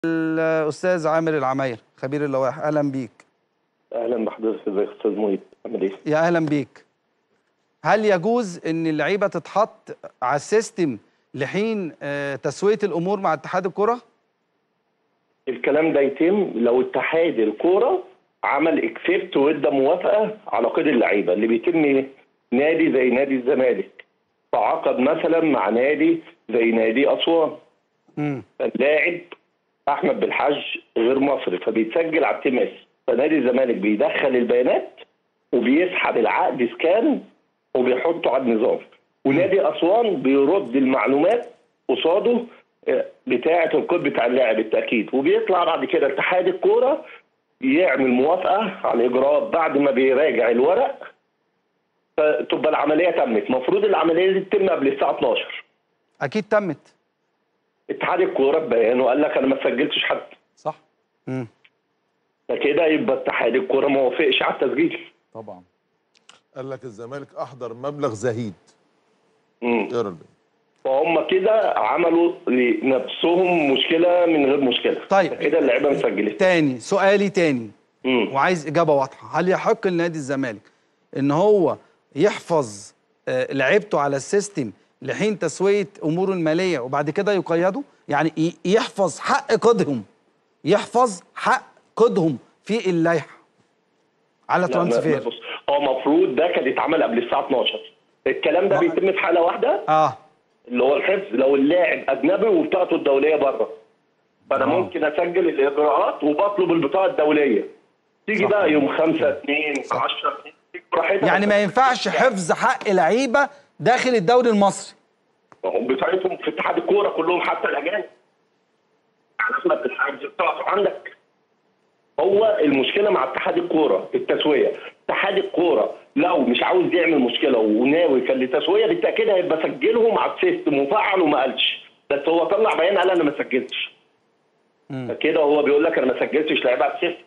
الاستاذ عامر العماير خبير اللوائح اهلا بيك اهلا بحضرتك ازيك يا استاذ مهيب عامل ايه؟ يا اهلا بيك هل يجوز ان اللعيبه تتحط على السيستم لحين آه، تسويه الامور مع اتحاد الكره الكلام ده يتم لو اتحاد الكوره عمل اكسبت وادى موافقه على قيد اللعيبه اللي بيتم ايه؟ نادي زي نادي الزمالك تعاقد مثلا مع نادي زي نادي اسوان امم اللاعب احمد بالحج غير مصري فبيتسجل على التي ام اس فنادي الزمالك بيدخل البيانات وبيسحب العقد سكان وبيحطه على النظام ونادي اسوان بيرد المعلومات قصاده آه، بتاعه الكود بتاع اللاعب التاكيد وبيطلع بعد كده اتحاد الكوره يعمل موافقه على الاجراءات بعد ما بيراجع الورق فتبقى العمليه تمت المفروض العمليه دي تتم قبل الساعه 12 اكيد تمت اتحاد الكوره ببيانه قال لك انا ما سجلتش حد صح امم فكده يبقى اتحاد الكوره ما وافقش على التسجيل طبعا قال لك الزمالك احضر مبلغ زهيد مم. اقرا البيان فهم كده عملوا لنفسهم مشكله من غير مشكله طيب. كده اللعيبه مسجلت تاني سؤالي تاني مم. وعايز اجابه واضحه هل يحق لنادي الزمالك ان هو يحفظ آه، لعيبته على السيستم لحين تسويه اموره الماليه وبعد كده يقيدوا يعني ي- يحفظ حق قيدهم يحفظ حق قيدهم في اللائحه على لا، ما- ما- ترانسفير بص هو المفروض ده كان يتعمل قبل الساعه 12 الكلام ده ما- بيتم في حاله واحده اه اللي هو الحفظ لو اللاعب اجنبي وبطاقته الدوليه بره فانا ممكن اسجل الاجراءات وبطلب البطاقه الدوليه تيجي بقى يوم 5 2 10 تيجي براحتها يعني ما ينفعش حفظ حق لعيبه داخل الدوري المصري هم بتاعتهم في اتحاد الكوره كلهم حتى الاجانب يعني احمد الحاج بتاعته عندك هو المشكله مع اتحاد الكوره التسويه اتحاد الكوره لو مش عاوز يعمل مشكله وناوي كان لتسويه بالتاكيد هيبقى سجلهم على السيستم وفعل وما قالش بس هو طلع بيان قال انا ما سجلتش فكده هو بيقول لك انا ما سجلتش لعيبه على السيستم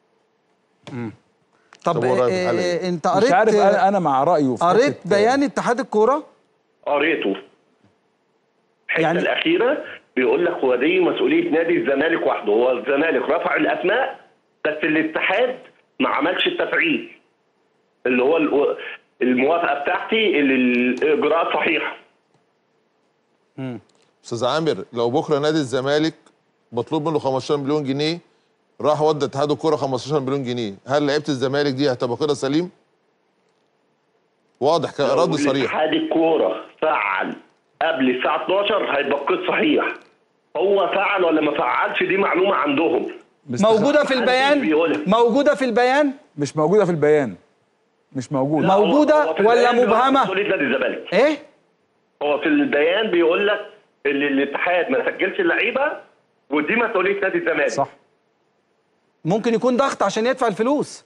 طب طب هو رأيك آه، على إيه؟ انت قريت مش عارف انا انا مع رايه في قريت حتة- بيان اتحاد الكوره قريته الحته يعني- يعني الاخيره بيقول لك هو دي مسؤوليه نادي الزمالك وحده هو الزمالك رفع الاسماء بس الاتحاد ما عملش التفعيل اللي هو ال- الموافقه بتاعتي اللي الاجراءات صحيحه استاذ عامر لو بكره نادي الزمالك مطلوب منه 15 مليون جنيه راح ودى اتحاد الكوره 15 مليون جنيه هل لعيبه الزمالك دي هتبقى كده سليم واضح كان رد لو صريح اتحاد الكوره فعل قبل الساعه 12 هيبقى القيد صحيح هو فعل ولا ما فعلش دي معلومه عندهم بس موجوده في محدش البيان بيقولها. موجوده في البيان مش موجوده في البيان مش موجوده لا. موجودة هو في ولا البيان بيقول لك مبهمة؟ مسؤوليه نادي الزمالك ايه هو في البيان بيقول لك اللي الاتحاد ما سجلش اللعيبه ودي مسؤوليه نادي الزمالك صح ممكن يكون ضغط عشان يدفع الفلوس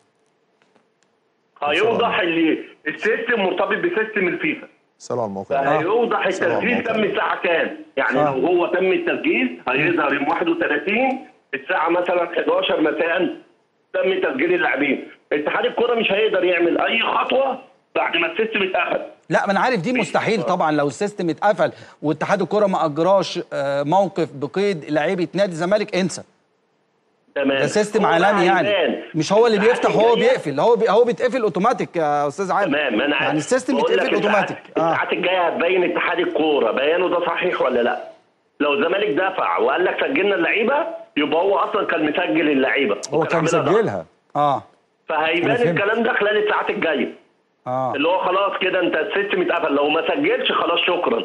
هيوضح اللي السيستم مرتبط بسيستم الفيفا سألوا على الموقع فهيوضح سلام التسجيل عليكم. تم الساعه كام يعني آه. لو هو تم التسجيل هيظهر يوم 31 الساعه مثلا 11 مساء تم تسجيل اللاعبين اتحاد الكره مش هيقدر يعمل اي خطوه بعد ما السيستم اتقفل لا ما انا عارف دي مستحيل طبعا لو السيستم اتقفل واتحاد الكره ما اجراش آه، موقف بقيد لعيبه نادي الزمالك انسى تمام ده سيستم هو عالمي بقى يعني هيبان. مش هو اللي الساعات بيفتح وهو الجاية بيقفل هو بي هو بيتقفل اوتوماتيك يا استاذ عادل تمام انا عارف يعني السيستم بقول لك بيتقفل الساعات- اوتوماتيك اه الساعات الجايه هتبين اتحاد الكوره بيانه ده صحيح ولا لا لو الزمالك دفع وقال لك سجلنا اللعيبه يبقى هو اصلا كان مسجل اللعيبه هو وكان كان عاملها ضغط. مسجلها اه فهيبان أنا فهمت. الكلام ده خلال الساعات الجايه اه اللي هو خلاص كده انت السيستم اتقفل لو ما سجلش خلاص شكرا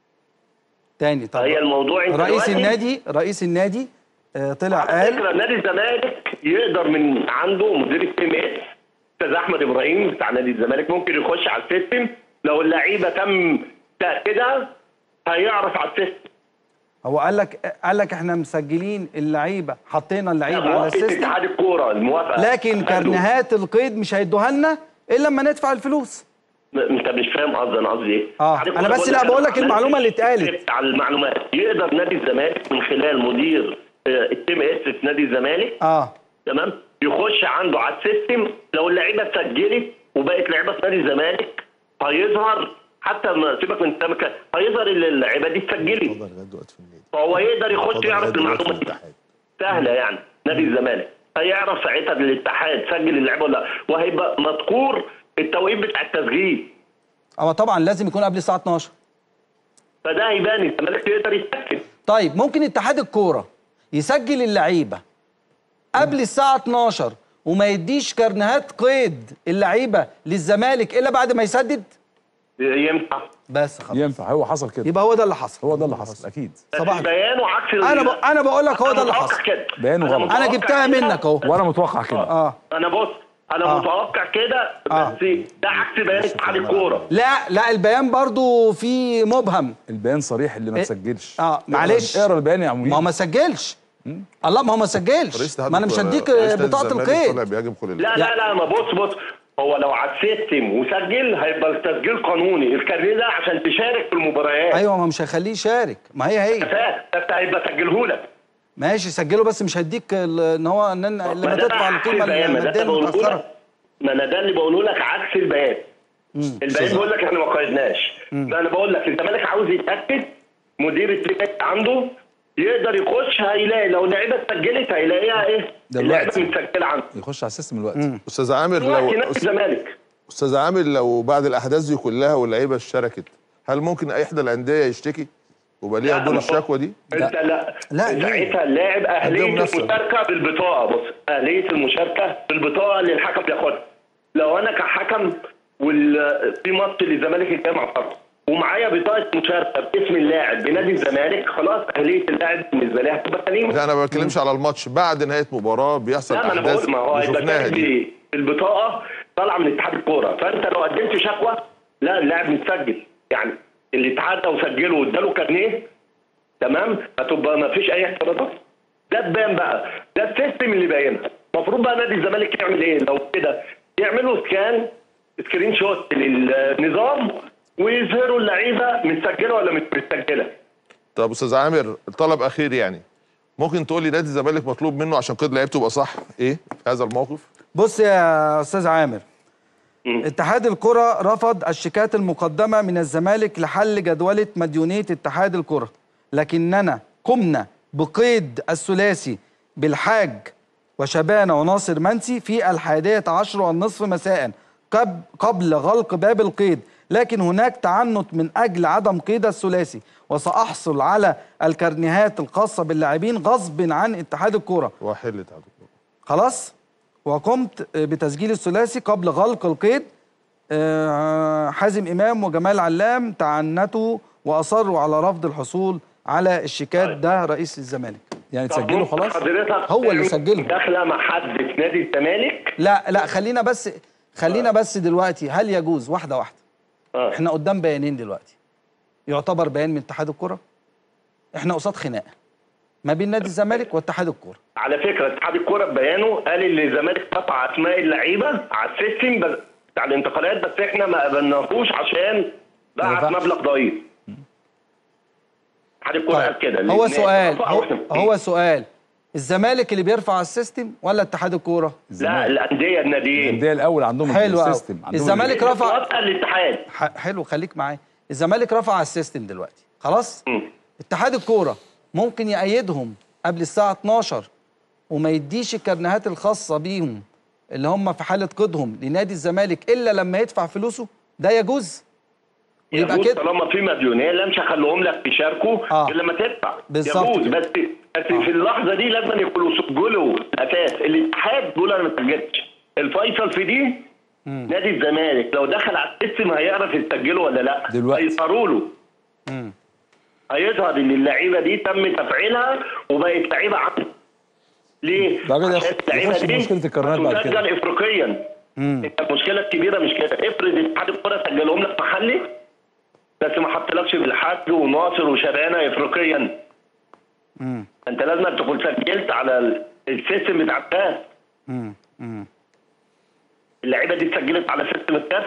تاني طب فهي الموضوع انت رئيس دلوقتي- النادي رئيس النادي آه، طلع على قال فكره نادي الزمالك يقدر من عنده مدير التيم اس استاذ احمد ابراهيم بتاع نادي الزمالك ممكن يخش على السيستم لو اللعيبه تم تاكيدها هيعرف على السيستم هو قال لك قال لك احنا مسجلين اللعيبه حطينا اللعيبه على موافقه السيستم اتحاد الكوره الموافقه لكن أخدوا. كارنيهات القيد مش هيدوها لنا الا لما ندفع الفلوس م- انت مش فاهم قصدي انا قصدي ايه؟ آه، اتحاد أنا الكورة بس بيقول لا لك بقول لك أنا المعلومة اللي عملت اتقالت. سكريبت على المعلومات يقدر نادي الزمالك من خلال مدير آه، التيم اس في نادي الزمالك اه تمام يخش عنده على السيستم لو اللعيبه اتسجلت وبقت لعيبه في نادي الزمالك هيظهر حتى ما سيبك من السمكه هيظهر ان اللعيبه دي اتسجلت اتفضل لغايه دلوقتي في النادي فهو يقدر يخش اتفضل يعرف لغاية دلوقتي في المعلومه دي الاتحاد سهله يعني نادي الزمالك هيعرف ساعتها الاتحاد سجل اللعيبه ولا لا وهيبقى مذكور التوقيت بتاع التسجيل اما طبعا لازم يكون قبل الساعه 12 فده هيبان الزمالك يقدر يتاكد طيب ممكن اتحاد الكوره يسجل اللعيبه قبل الساعه 12 وما يديش كرنيهات قيد اللعيبه للزمالك الا بعد ما يسدد ينفع بس خلاص ينفع هو حصل كده يبقى هو ده اللي حصل هو ده اللي حصل اكيد صباح الخير. بيانه عكس انا ب... انا بقول لك هو ده اللي حصل بيانه غلط. انا جبتها منك اهو وانا متوقع كده اه انا بص انا آه. متوقع كده آه. بس ده عكس بيان اتحاد الكوره لا لا البيان برضو فيه مبهم البيان صريح اللي ما إيه؟ تسجلش اه معلش اقرا البيان يا ما هو عمو ما سجلش الله ما هو ما سجلش رئيس اتحاد ما انا مش الكورة- هديك رئيس نادي بطاقه الزمالك القيد طالع بيهاجم كل لا اللعيبة. لا لا ما بص بص هو لو على السيستم وسجل هيبقى التسجيل قانوني الكارنيه ده عشان تشارك في المباريات ايوه ما مش هيخليه يشارك ما هي هي فات بس هيبقى سجله لك ماشي سجله بس مش هيديك ال- ان هو ان إن- لما ما ده تدفع عكس القيمه البيان، ما ده الماديه اللي بقوله المتاخره لك. ما انا ده اللي بقوله لك عكس البيان البيان بيقول لك احنا ما قيدناش لا انا بقول لك الزمالك عاوز يتاكد مدير التريك عنده يقدر يخش هيلاقي لو اللعيبه اتسجلت هيلاقيها ايه؟ اللعيبه دلوقتي. متسجله عنده يخش على السيستم دلوقتي استاذ عامر دلوقتي لو نادي الزمالك استاذ عامر لو بعد الاحداث دي كلها واللعيبه اشتركت هل ممكن احدى الانديه يشتكي ويبقى ليها لا، دور ما- الشكوى دي؟ انت لا لا، ليه؟ ساعتها اللاعب اهليه عندهم نفس- المشاركه بالبطاقه بص اهليه المشاركه بالبطاقه اللي الحكم بياخدها لو انا كحكم وال... في ماتش للزمالك الجاي مع فرق ومعايا بطاقه مشاركه باسم اللاعب بنادي الزمالك خلاص اهليه اللاعب بالنسبه لي هتبقى سليمه لا انا ما بتكلمش على الماتش بعد نهايه مباراه بيحصل لا ما انا احداث بقول ما هو هيبقى شفناها كاتب دي لي البطاقه طالعه من اتحاد الكوره فانت لو قدمت شكوى لا اللاعب متسجل يعني الاتحاد لو سجله واداله كارنيه تمام هتبقى ما فيش اي اعتراضات ده تبان بقى ده السيستم اللي باينها المفروض بقى نادي الزمالك يعمل ايه لو كده يعملوا سكان سكرين شوت للنظام ويظهروا اللعيبه متسجله ولا مش متسجله طب استاذ عامر طلب اخير يعني ممكن تقول لي نادي الزمالك مطلوب منه عشان قيد لعيبته يبقى صح ايه في هذا الموقف؟ بص يا استاذ عامر مم. اتحاد الكرة رفض الشيكات المقدمة من الزمالك لحل جدولة مديونية اتحاد الكرة لكننا قمنا بقيد الثلاثي بالحاج وشبانة وناصر منسي في الحادية عشر والنصف مساء قب- قبل غلق باب القيد لكن هناك تعنت من أجل عدم قيد الثلاثي وسأحصل على الكرنيهات الخاصة باللاعبين غصب عن اتحاد الكرة وحل اتحاد الكورة. خلاص وقمت بتسجيل الثلاثي قبل غلق القيد آه، حازم امام وجمال علام تعنتوا واصروا على رفض الحصول على الشيكات ده رئيس الزمالك يعني طب تسجله ممكن خلاص حضرتك هو اللي تعمل سجله. داخله مع حد في نادي الزمالك لا لا خلينا بس خلينا بس دلوقتي هل يجوز واحده واحده اه احنا قدام بيانين دلوقتي يعتبر بيان من اتحاد الكره احنا قصاد خناقه ما بين نادي الزمالك واتحاد الكره على فكره اتحاد الكوره ببيانه قال ان الزمالك قطع اسماء اللعيبه على السيستم بس بتاع الانتقالات بس احنا ما قبلناهوش عشان بعت ينفعش. مبلغ ضئيل اتحاد الكوره قال كده هو لأن سؤال رفع هو, واحنا- هو سؤال الزمالك اللي بيرفع السيستم ولا اتحاد الكوره لا الزمالك الانديه الناديين الانديه الاول عندهم حلو قوي السيستم عندهم الزمالك رفع وافق الاتحاد ح- حلو خليك معايا الزمالك رفع على السيستم دلوقتي خلاص مم. اتحاد الكوره ممكن يأيدهم قبل الساعه 12 وما يديش الكرنيهات الخاصه بيهم اللي هم في حاله قيدهم لنادي الزمالك الا لما يدفع فلوسه ده يجوز يبقى يجوز كده طالما في مديونيه لا مش هخليهم لك يشاركوا آه. غير لما تدفع بالظبط يجوز كده. بس بس في اللحظه دي لازم يكونوا سجلوا الاساس الاتحاد بيقول انا ما سجلتش الفيصل في دي نادي الزمالك لو دخل على السيستم هيعرف يسجله ولا لا دلوقتي. هيظهروا له هيظهر ان اللعيبه دي تم تفعيلها وبقت لعيبه عنده ليه؟ ده كده عشان اللعيبه يخش في دي مشكلة الكرنات بعد كده. تسجل افريقيا انت المشكله الكبيره مش كده افرض اتحاد الكوره سجلهم لك محلي بس ما حطلكش بالحاج وناصر وشبانه افريقيا انت لازم تكون سجلت على ال- السيستم بتاع الكاس اللعيبه دي اتسجلت على سيستم الكاس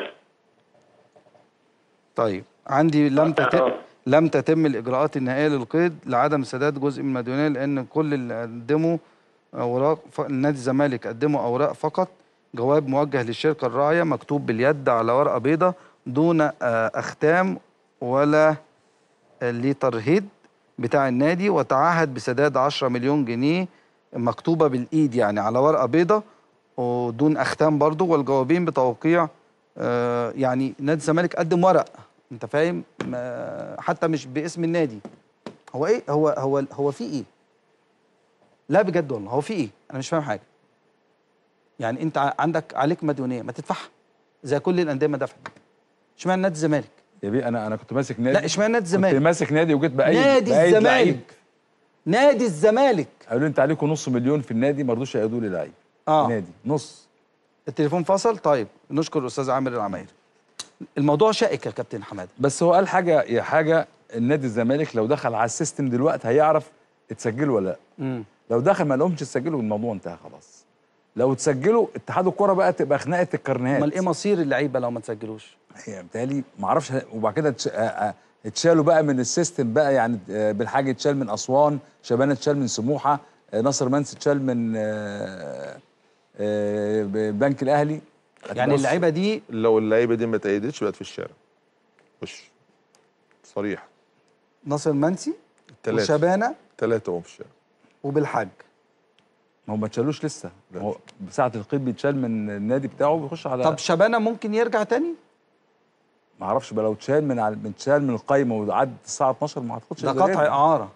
طيب عندي لم تتم آه. لم تتم الاجراءات النهائيه للقيد لعدم سداد جزء من المديونيه لان كل اللي قدموا اوراق ف... نادي الزمالك قدموا اوراق فقط جواب موجه للشركه الراعيه مكتوب باليد على ورقه بيضاء دون آه، اختام ولا لترهيد بتاع النادي وتعهد بسداد 10 مليون جنيه مكتوبه بالايد يعني على ورقه بيضة ودون اختام برضو والجوابين بتوقيع آه، يعني نادي الزمالك قدم ورق انت فاهم ما- حتى مش باسم النادي هو ايه هو هو هو في ايه لا بجد والله هو في ايه انا مش فاهم حاجه يعني انت ع- عندك عليك مديونيه ما تدفعها زي كل الانديه ما دفعت اشمعنى نادي الزمالك يا بيه انا انا كنت ماسك نادي لا اشمعنى نادي كنت الزمالك ماسك نادي وجيت بايد نادي بأيد الزمالك لعيب. نادي الزمالك قالوا لي انت عليكم نص مليون في النادي ما رضوش يقعدوا لي لعيب اه نادي نص التليفون فصل طيب نشكر الاستاذ عامر العماير الموضوع شائك يا كابتن حماده بس هو قال حاجه يا حاجه النادي الزمالك لو دخل على السيستم دلوقتي هيعرف اتسجلوا ولا لا امم لو دخل ما لهمش تسجلوا الموضوع انتهى خلاص لو تسجلوا اتحاد الكوره بقى تبقى خناقه الكرنيهات امال ايه مصير اللعيبه لو ما تسجلوش هي بالتالي ما اعرفش ه- وبعد كده اتش- آه، آه، اتشالوا بقى من السيستم بقى يعني آه، بالحاجه اتشال من اسوان شبانه اتشال من سموحه آه، ناصر منسي اتشال من آه، آه، ب- البنك الاهلي يعني اللعيبه دي لو اللعيبه دي ما تأيدتش بقت في الشارع وش صريح ناصر منسي التلاتة. وشبانه ثلاثه هم في الشارع وبالحاج ما هو ما اتشالوش لسه هو ساعه القيد بيتشال من النادي بتاعه بيخش على طب شبانه ممكن يرجع تاني ما اعرفش بقى لو اتشال من على اتشال من القايمه وعد الساعه 12 ما اعتقدش ده يقدر قطع يرجع. اعاره